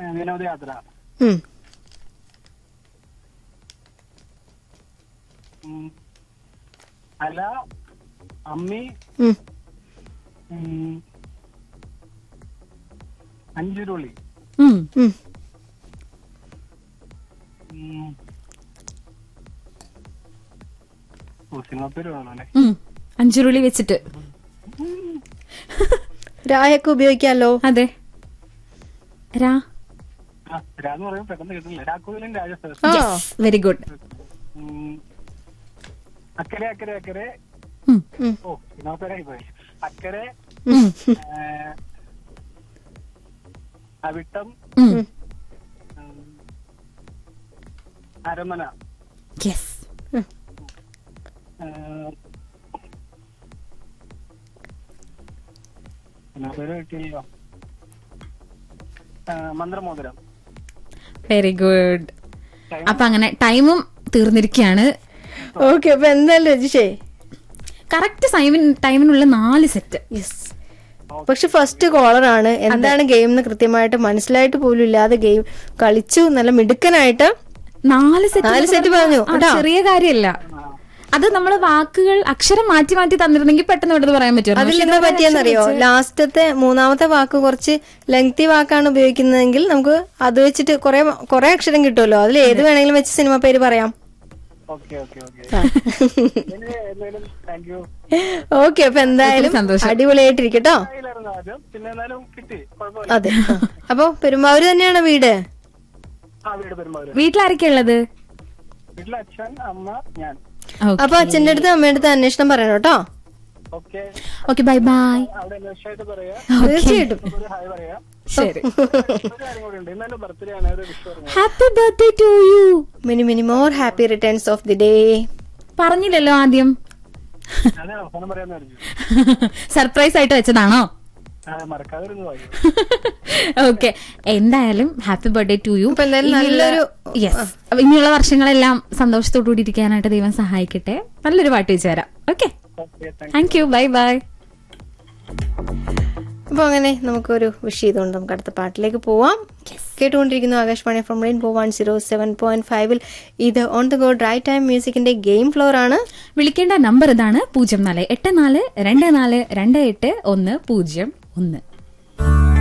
ഏ, വിനോദയാത്ര ഉം. ഉം. അല അമ്മി ഉം. ഉം. അഞ്ചുരുളി ഉം. ഉം. ഉം. ഓ, സിനിമ പേര് വേണം അല്ലേ ഉം. അഞ്ചുരുളി വെച്ചിട്ട് രായൊക്കെ ഉപയോഗിക്കാലോ അതെ രാ ആ രാന്ന് പറയുമ്പോൾ പെട്ടെന്ന് കിട്ടുന്നില്ല രാഘവലും രാജസ്ഥ ആ വെരി ഗുഡ് അക്കരെ അക്കരെ അക്കരെ ഉം. ഓ സിനിമ പേരായി പോയി അക്കരെ ഉം. ഏ, അവിട്ടം ഉം, അരമന യെസ് ഏ, സിനിമ പേര് കിട്ടിയല്ലോ ഏ, മന്ത്രമോതിരം വെരി ഗുഡ് അപ്പൊ അങ്ങനെ ടൈമും തീർന്നിരിക്കുകയാണ് ഓക്കെ അപ്പൊ എന്തായാലും രജിഷേ കറക്റ്റ് ടൈമിനുള്ള നാല് സെറ്റ് യെസ് പക്ഷെ ഫസ്റ്റ് കോളർ ആണ് എന്താണ് ഗെയിം എന്ന് കൃത്യമായിട്ട് മനസ്സിലായിട്ട് പോലും ഇല്ലാതെ ഗെയിം കളിച്ചു നല്ല മിടുക്കനായിട്ട് നാല് സെറ്റ് നാല് set പറഞ്ഞു, കേട്ടോ? ചെറിയ കാര്യമല്ല അത് നമ്മള് വാക്കുകൾ അക്ഷരം മാറ്റി മാറ്റി തന്നിരുന്നെങ്കിൽ പെട്ടെന്ന് പെട്ടെന്ന് പറയാൻ പറ്റും അതിൽ എന്താ പറ്റിയെന്നറിയോ ലാസ്റ്റത്തെ മൂന്നാമത്തെ വാക്ക് കുറച്ച് ലെങ്തി വാക്കാണ് ഉപയോഗിക്കുന്നതെങ്കിൽ നമുക്ക് അത് വെച്ചിട്ട് കുറെ കുറെ അക്ഷരം കിട്ടുമല്ലോ അതിൽ ഏത് വേണമെങ്കിലും വെച്ച് സിനിമ പേര് പറയാം ഓക്കെ ഓക്കെ ഓക്കെ എന്തായാലും താങ്ക് യു ഓക്കെ അപ്പൊ എന്തായാലും ഒത്തിരി സന്തോഷം. അടിപൊളിയായിട്ടിരിക്കട്ടോ കയ്യിലായിരുന്നു ആദ്യം പിന്നെ എന്നാലും കിട്ടി കുഴപ്പമില്ല അതെ ആ. അപ്പൊ പെരുമ്പാവൂര് തന്നെയാണ് വീട് ആ വീട് പെരുമാറും വീട്ടിലാരൊക്കെ ഉള്ളത് വീട്ടിലെ അച്ഛൻ അമ്മ ഞാൻ അപ്പൊ അച്ഛന്റെ അടുത്ത് അമ്മയുടെ അടുത്ത് അന്വേഷണം പറയണം കേട്ടോ ഓക്കെ ഓക്കെ ബൈ ബൈ അവിടെ അന്വേഷണമായിട്ട് പറയാ തീർച്ചയായിട്ടും ഒരു ഹായ് പറയാം ശരി ഒരു കാര്യം കൂടി ഉണ്ട് ഇന്നെന്റെ ബർത്ത്ഡേ ആണ് ഒരു വിഷു പറഞ്ഞു happy birthday to you many many more happy returns of the day പറഞ്ഞില്ലല്ലോ ആദ്യം അതെ അവസാനം പറയാന്ന് പറഞ്ഞു സർപ്രൈസ് ആയിട്ട് വെച്ചതാണോ അതെ മറക്കാതിരുന്നു വായിക്കും ഓക്കെ എന്തായാലും ഹാപ്പി ബർത്ത്ഡേ ടു യു അപ്പൊ എന്തായാലും നല്ലൊരു- യെസ് ഇനിയുള്ള വർഷങ്ങളെല്ലാം സന്തോഷത്തോടു കൂടി ഇരിക്കാനായിട്ട് ദൈവം സഹായിക്കട്ടെ നല്ലൊരു പാട്ട് വെച്ച് തരാം okay okay thank thank you bye bye അപ്പൊ അങ്ങനെ നമുക്കൊരു വിഷ് ചെയ്തുകൊണ്ട് നമുക്ക് അടുത്ത പാട്ടിലേക്ക് പോവാം കേട്ടുകൊണ്ടിരിക്കുന്നു Akashvani from rainbow one zero seven point ഫൈവിൽ ഇത് on the go drive time മ്യൂസിക്കിന്റെ ഗെയിം ഫ്ലോർ ആണ് വിളിക്കേണ്ട നമ്പർ ഇതാണ് പൂജ്യം നാല് എട്ട് നാല് രണ്ട് നാല് രണ്ട് എട്ട് ഒന്ന് പൂജ്യം ഒന്ന്